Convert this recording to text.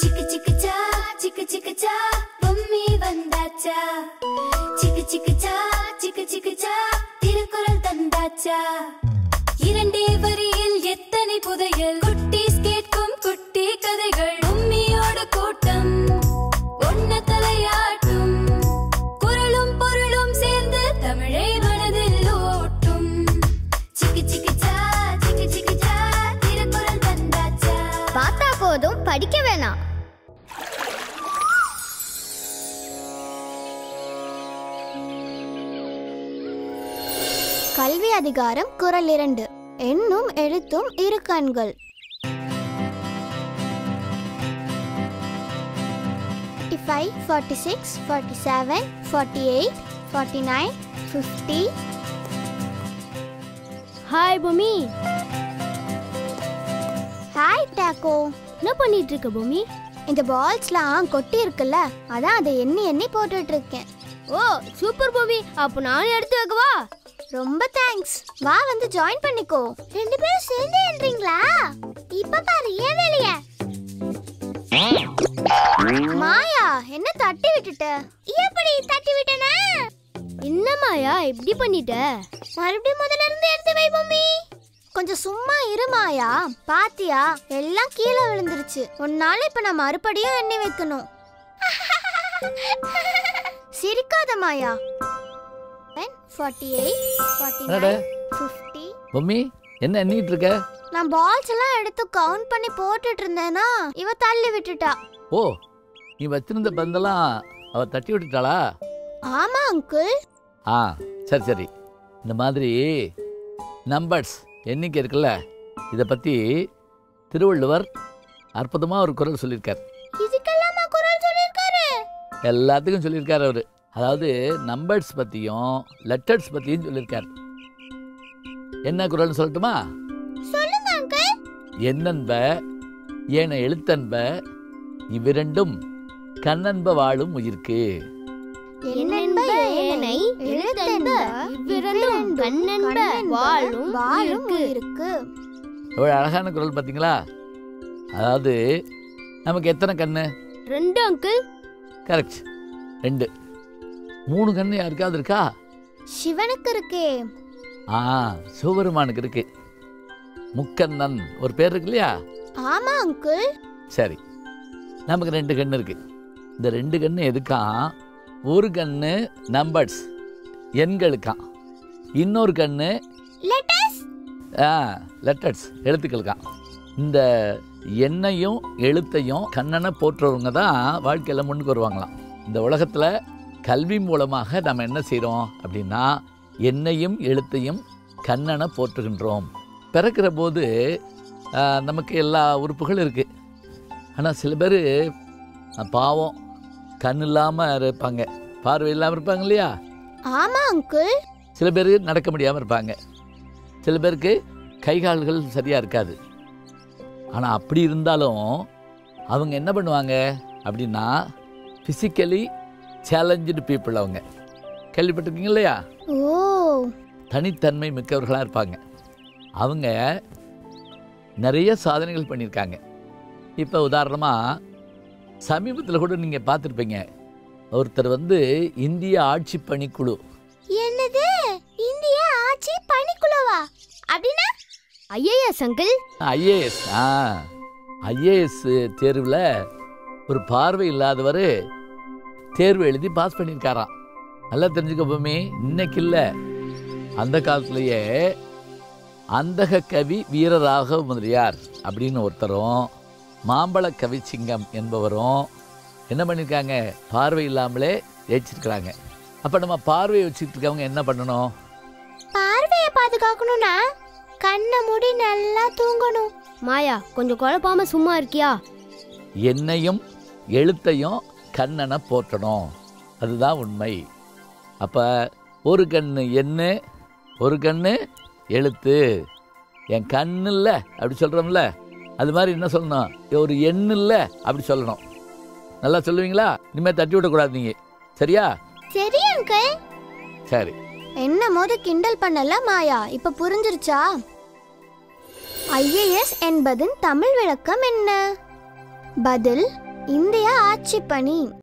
சிக்கு சிக்கு சா சிக்கு சிக்கு சா பொம்மி வந்தாச்சா சிக்கு சிக்கு சா சிக்கு சிக்கு சா திருக்குறள் தந்தாச்சா இரண்டே வரியில் எத்தனை புதையல் குட்டீஸ் கேட்கும் குட்டி கதைகள் உம்மியோட கூட்டம் ஒன்ன தலையாட்டும் குரலும் பொருளும் சேர்ந்து தமிழை மனதில் ஓட்டும் சிக்கு சிக்கு சா சிக்கு சிக்கு சா திருக்குறள் தந்தாச்சா பார்த்தா போதும் படிக்க வேணாம் கல்வி அதிகாரம் குரல் இரண்டு எண்ணும் எழுத்தும் இரு கண்கள் five forty six forty seven forty eight forty nine fifty hi Bhoomi hi டாக்கோ என்ன பண்ணிட்டு இருக்க பூமி இந்த பால்ஸ்லாம் கொட்டி இருக்குல்ல அதான் அதை எண்ணி எண்ணி போட்டுட்டு இருக்கேன் ஓ சூப்பர் பூமி அப்போ நானும் எடுத்து வைக்கவா ரொம்ப தேங்க்ஸ் வா வந்து ஜாயின் பண்ணிக்கோ ரெண்டு பேரும் சேர்ந்து என்றீங்களா இப்ப பாரு ஏன் வேலைய மாயா என்ன தட்டி விட்டுட்ட எப்படி தட்டி விட்டனா என்னமாயா இப்படி பண்ணிட்ட மறுபடியும் முதல்ல இருந்து எடுத்து வை மம்மி கொஞ்சம் சும்மா இரு மாயா பாத்தியா எல்லாம் கீழே விழுந்துருச்சு உன்னால இப்ப நான் மறுபடியும் எண்ணி வைக்கணும் சிரிக்காத மாயா ஃபார்ட்டி எயிட் ஃபார்ட்டி அடடே. நைன் ஃபிஃப்டி மம்மி என்ன எண்ணிட்டு இருக்க நான் பால்ஸ் எல்லாம் எடுத்து கவுண்ட் பண்ணி போட்டுட்டு இருந்தேனா இவ தள்ளி விட்டுட்டா ஓ நீ வச்சிருந்த பந்தெல்லாம் அவ தட்டி விட்டுட்டாளா ஆமா அங்கிள் ஆ சரி சரி இந்த மாதிரி நம்பர்ஸ் எண்ணிக்கை இருக்குல்ல இதை பற்றி திருவள்ளுவர் அற்புதமாக ஒரு குரல் சொல்லியிருக்கார் இதுக்கெல்லாம் குரல் சொல்லிருக்காரு எல்லாத்துக்கும் சொல்லியிருக்கார் அவர் அதாவது நம்பர்ஸ் பற்றியும் லெட்டர்ஸ் பற்றியும் சொல்லியிருக்கார் என்ன குரல்னு சொல்லட்டுமா சொல்லுங்க அங்கிள் என்னன்ப ஏன எழுத்தன்ப இவ்விரண்டும் கண்ணன்ப வாழும் உயிர்க்கு என்னென்ப ஏனை எழுத்தென்ப இவ்விரண்டும் கண்ணென்ப வாழும் வாழும் உயிர்க்கு. உயிருக்கு எவ்வளோ அழகான குரல் பார்த்தீங்களா அதாவது நமக்கு எத்தனை கண்ணு ரெண்டு அங்கிள் கரெக்ட் ரெண்டு மூணு கண்ணு யாருக்காவது இருக்கா சிவனுக்கு இருக்கே ஆ சிவபெருமானுக்கு இருக்கு முக்கண்ணன் ஒரு பேர் இருக்கு இல்லையா ஆமா அங்கிள் சரி நமக்கு ரெண்டு கண்ணு இருக்கு இந்த ரெண்டு கண்ணு எதுக்காம் ஒரு கண்ணு நம்பர்ஸ் எண்களுக்காம் இன்னொரு கண்ணு லெட்டர்ஸ் ஆ லெட்டர்ஸ் எழுத்துக்களுக்காம் இந்த எண்ணையும் எழுத்தையும் கண்ணனை போற்றுறவங்க தான் வாழ்க்கையில் முன்னுக்கு வருவாங்களாம் இந்த உலகத்தில் கல்வி மூலமாக நம்ம என்ன செய்கிறோம் அப்படின்னா எண்ணையும் எழுத்தையும் கண்ணனை போற்றுகின்றோம் பிறக்கிற போது ஆ, நமக்கு எல்லா உறுப்புகளும் இருக்குது ஆனால் சில பேர் பாவம் கண் இல்லாமல் இருப்பாங்க பார்வை இல்லாமல் இருப்பாங்க இல்லையா ஆமா அங்கிள் சில பேர் நடக்க முடியாமல் இருப்பாங்க சில பேருக்கு கை கால்கள் சரியாக இருக்காது ஆனால் அப்படி இருந்தாலும் அவங்க என்ன பண்ணுவாங்க அப்படின்னா ஃபிசிக்கலி சேலஞ்சு பீப்புள் அவங்க கேள்விப்பட்டிருக்கீங்க இல்லையா ஓ தனித்தன்மை மிக்கவர்களாக இருப்பாங்க அவங்க நிறைய சாதனைகள் பண்ணியிருக்காங்க இப்போ உதாரணமாக சமீபத்தில் கூட நீங்கள் பார்த்துருப்பீங்க ஒருத்தர் வந்து இந்திய ஆட்சி பணிக்குழு என்னது இந்திய ஆட்சி பணிக்குழுவா அப்படின்னா ஐஏஎஸ் அங்கிள் ஐஏஎஸ் ஆ ஐஏஎஸ் தேர்வில் ஒரு பார்வை இல்லாதவர் தேர்வு எழுதி பாஸ் பண்ணியிருக்காராம் நல்லா தெரிஞ்சுக்க பூமி இன்னைக்கு இல்லை அந்த காலத்திலேயே அந்தக கவி வீரராக முதலியார் அப்படின்னு ஒருத்தரும் மாம்பழ கவிச்சிங்கம் என்பவரும் என்ன பண்ணியிருக்காங்க பார்வை இல்லாமலே ஜெயிச்சிருக்கிறாங்க அப்போ நம்ம பார்வையை வச்சுட்டு இருக்கவங்க என்ன பண்ணணும் பார்வையை பாதுகாக்கணும்னா கண்ணை மூடி நல்லா தூங்கணும் மாயா கொஞ்சம் குழப்பாம சும்மா இருக்கியா என்னையும் எழுத்தையும் கண்ணனை போற்றணும் அதுதான் உண்மை அப்போ ஒரு கண்ணு எண்ணு ஒரு கண்ணு எழுத்து என் கண்ணு இல்லை அப்படி சொல்கிறோம்ல அது மாதிரி என்ன சொல்லணும் ஒரு எண்ணு இல்லை அப்படி சொல்லணும் நல்லா சொல்லுவீங்களா இனிமேல் தட்டி விடக்கூடாது நீங்கள் சரியா சரி அங்கிள் சரி என்ன மோது கிண்டல் பண்ணல மாயா இப்ப புரிஞ்சிருச்சா ஐஏஎஸ் என்பதன் தமிழ் விளக்கம் என்ன பதில் இந்திய ஆட்சி பணி